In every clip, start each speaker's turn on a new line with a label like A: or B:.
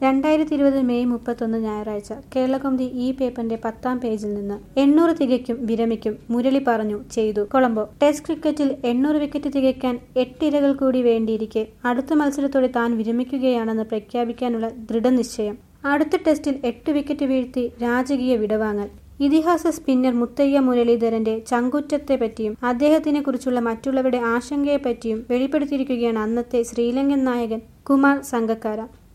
A: രണ്ടായിരത്തി ഇരുപത് മെയ് മുപ്പത്തൊന്ന് ഞായറാഴ്ച കേരളകൗമുദി ഈ പേപ്പറിന്റെ പത്താം പേജിൽ നിന്ന് എണ്ണൂറ് തികയ്ക്കും വിരമിക്കും മുരളി പറഞ്ഞു ചെയ്തു കൊളംബോ ടെസ്റ്റ് ക്രിക്കറ്റിൽ എണ്ണൂറ് വിക്കറ്റ് തികയ്ക്കാൻ എട്ടിരകൾ കൂടി വേണ്ടിയിരിക്കെ അടുത്ത മത്സരത്തോടെ താൻ വിരമിക്കുകയാണെന്ന് പ്രഖ്യാപിക്കാനുള്ള ദൃഢനിശ്ചയം അടുത്ത ടെസ്റ്റിൽ എട്ട് വിക്കറ്റ് വീഴ്ത്തി രാജകീയ വിടവാങ്ങൽ ഇതിഹാസ സ്പിന്നർ മുത്തയ്യ മുരളീധരന്റെ ചങ്കുറ്റത്തെപ്പറ്റിയും അദ്ദേഹത്തിനെ കുറിച്ചുള്ള മറ്റുള്ളവരുടെ ആശങ്കയെപ്പറ്റിയും വെളിപ്പെടുത്തിയിരിക്കുകയാണ് അന്നത്തെ ശ്രീലങ്കൻ നായകൻ കുമാർ സംഗക്കാര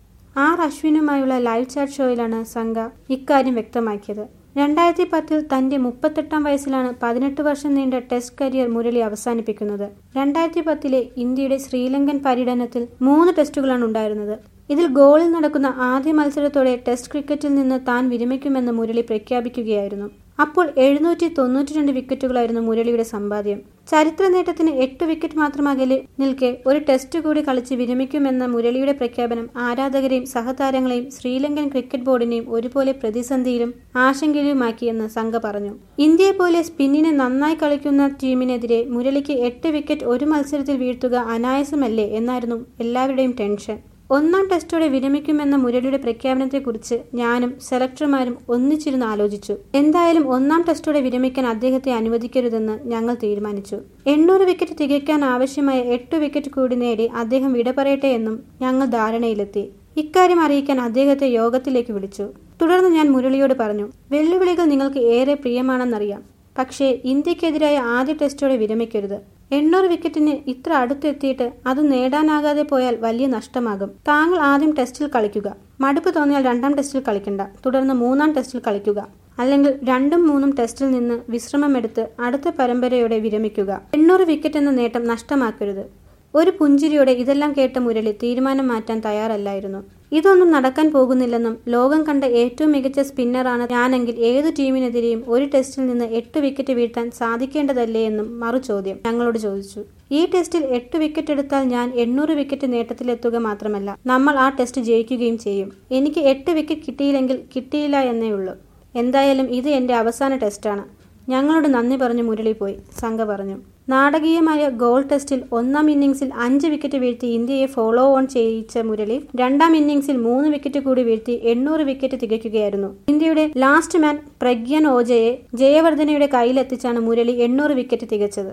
A: ആർ അശ്വിനുമായുള്ള ലൈവ് ചാറ്റ് ഷോയിലാണ് സംഘ ഇക്കാര്യം വ്യക്തമാക്കിയത് രണ്ടായിരത്തി പത്തിൽ തന്റെ മുപ്പത്തെട്ടാം വയസ്സിലാണ് പതിനെട്ട് വർഷം നീണ്ട ടെസ്റ്റ് കരിയർ മുരളി അവസാനിപ്പിക്കുന്നത് രണ്ടായിരത്തി പത്തിലെ ഇന്ത്യയുടെ ശ്രീലങ്കൻ പര്യടനത്തിൽ മൂന്ന് ടെസ്റ്റുകളാണ് ഉണ്ടായിരുന്നത് ഇതിൽ ഗോളിൽ നടക്കുന്ന ആദ്യ മത്സരത്തോടെ ടെസ്റ്റ് ക്രിക്കറ്റിൽ നിന്ന് താൻ വിരമിക്കുമെന്ന് മുരളി പ്രഖ്യാപിക്കുകയായിരുന്നു അപ്പോൾ എഴുന്നൂറ്റി തൊണ്ണൂറ്റി രണ്ട് വിക്കറ്റുകളായിരുന്നു മുരളിയുടെ സമ്പാദ്യം ചരിത്ര നേട്ടത്തിന് എട്ട് വിക്കറ്റ് മാത്രം അകലെ നിൽക്കെ ഒരു ടെസ്റ്റ് കൂടി കളിച്ച് വിരമിക്കുമെന്ന മുരളിയുടെ പ്രഖ്യാപനം ആരാധകരെയും സഹതാരങ്ങളെയും ശ്രീലങ്കൻ ക്രിക്കറ്റ് ബോർഡിനെയും ഒരുപോലെ പ്രതിസന്ധിയിലും ആശങ്കയിലുമാക്കിയെന്ന് സംഘ പറഞ്ഞു ഇന്ത്യയെ പോലെ സ്പിന്നിനെ നന്നായി കളിക്കുന്ന ടീമിനെതിരെ മുരളിക്ക് എട്ട് വിക്കറ്റ് ഒരു മത്സരത്തിൽ വീഴ്ത്തുക അനായാസമല്ലേ എന്നായിരുന്നു എല്ലാവരുടെയും ടെൻഷൻ ഒന്നാം ടെസ്റ്റോടെ വിരമിക്കുമെന്ന മുരളിയുടെ പ്രഖ്യാപനത്തെക്കുറിച്ച് ഞാനും സെലക്ടർമാരും ഒന്നിച്ചിരുന്ന് ആലോചിച്ചു എന്തായാലും ഒന്നാം ടെസ്റ്റോടെ വിരമിക്കാൻ അദ്ദേഹത്തെ അനുവദിക്കരുതെന്ന് ഞങ്ങൾ തീരുമാനിച്ചു എണ്ണൂറ് വിക്കറ്റ് തികയ്ക്കാൻ ആവശ്യമായ എട്ട് വിക്കറ്റ് കൂടി നേടി അദ്ദേഹം വിട പറയട്ടെ എന്നും ഞങ്ങൾ ധാരണയിലെത്തി ഇക്കാര്യം അറിയിക്കാൻ അദ്ദേഹത്തെ യോഗത്തിലേക്ക് വിളിച്ചു തുടർന്ന് ഞാൻ മുരളിയോട് പറഞ്ഞു വെല്ലുവിളികൾ നിങ്ങൾക്ക് ഏറെ പ്രിയമാണെന്നറിയാം പക്ഷേ ഇന്ത്യക്കെതിരായ ആദ്യ ടെസ്റ്റോടെ വിരമിക്കരുത് എണ്ണൂറ് വിക്കറ്റിന് ഇത്ര അടുത്തെത്തിയിട്ട് അത് നേടാനാകാതെ പോയാൽ വലിയ നഷ്ടമാകും താങ്കൾ ആദ്യം ടെസ്റ്റിൽ കളിക്കുക മടുപ്പ് തോന്നിയാൽ രണ്ടാം ടെസ്റ്റിൽ കളിക്കണ്ട തുടർന്ന് മൂന്നാം ടെസ്റ്റിൽ കളിക്കുക അല്ലെങ്കിൽ രണ്ടും മൂന്നും ടെസ്റ്റിൽ നിന്ന് വിശ്രമമെടുത്ത് അടുത്ത പരമ്പരയോടെ വിരമിക്കുക എണ്ണൂറ് വിക്കറ്റ് എന്ന നേട്ടം നഷ്ടമാക്കരുത് ഒരു പുഞ്ചിരിയോടെ ഇതെല്ലാം കേട്ട മുരളി തീരുമാനം മാറ്റാൻ തയ്യാറല്ലായിരുന്നു ഇതൊന്നും നടക്കാൻ പോകുന്നില്ലെന്നും ലോകം കണ്ട ഏറ്റവും മികച്ച സ്പിന്നറാണ് ഞാനെങ്കിൽ ഏതു ടീമിനെതിരെയും ഒരു ടെസ്റ്റിൽ നിന്ന് എട്ട് വിക്കറ്റ് വീഴ്ത്താൻ സാധിക്കേണ്ടതല്ലേ എന്നും മറു ചോദ്യം ഞങ്ങളോട് ചോദിച്ചു ഈ ടെസ്റ്റിൽ എട്ട് വിക്കറ്റ് എടുത്താൽ ഞാൻ എണ്ണൂറ് വിക്കറ്റ് നേട്ടത്തിലെത്തുക മാത്രമല്ല നമ്മൾ ആ ടെസ്റ്റ് ജയിക്കുകയും ചെയ്യും എനിക്ക് എട്ട് വിക്കറ്റ് കിട്ടിയില്ലെങ്കിൽ കിട്ടിയില്ല എന്നേ ഉള്ളൂ എന്തായാലും ഇത് എന്റെ അവസാന ടെസ്റ്റാണ് ഞങ്ങളോട് നന്ദി പറഞ്ഞു മുരളി പോയി സംഘ പറഞ്ഞു നാടകീയമായ ഗോൾ ടെസ്റ്റിൽ ഒന്നാം ഇന്നിംഗ്സിൽ അഞ്ച് വിക്കറ്റ് വീഴ്ത്തി ഇന്ത്യയെ ഫോളോ ഓൺ ചെയ്യിച്ച മുരളി രണ്ടാം ഇന്നിംഗ്സിൽ മൂന്ന് വിക്കറ്റ് കൂടി വീഴ്ത്തി എണ്ണൂറ് വിക്കറ്റ് തികയ്ക്കുകയായിരുന്നു ഇന്ത്യയുടെ ലാസ്റ്റ് മാൻ പ്രഗ്യൻ ഓജയെ ജയവർദ്ധനയുടെ കയ്യിലെത്തിച്ചാണ് മുരളി എണ്ണൂറ് വിക്കറ്റ് തികച്ചത്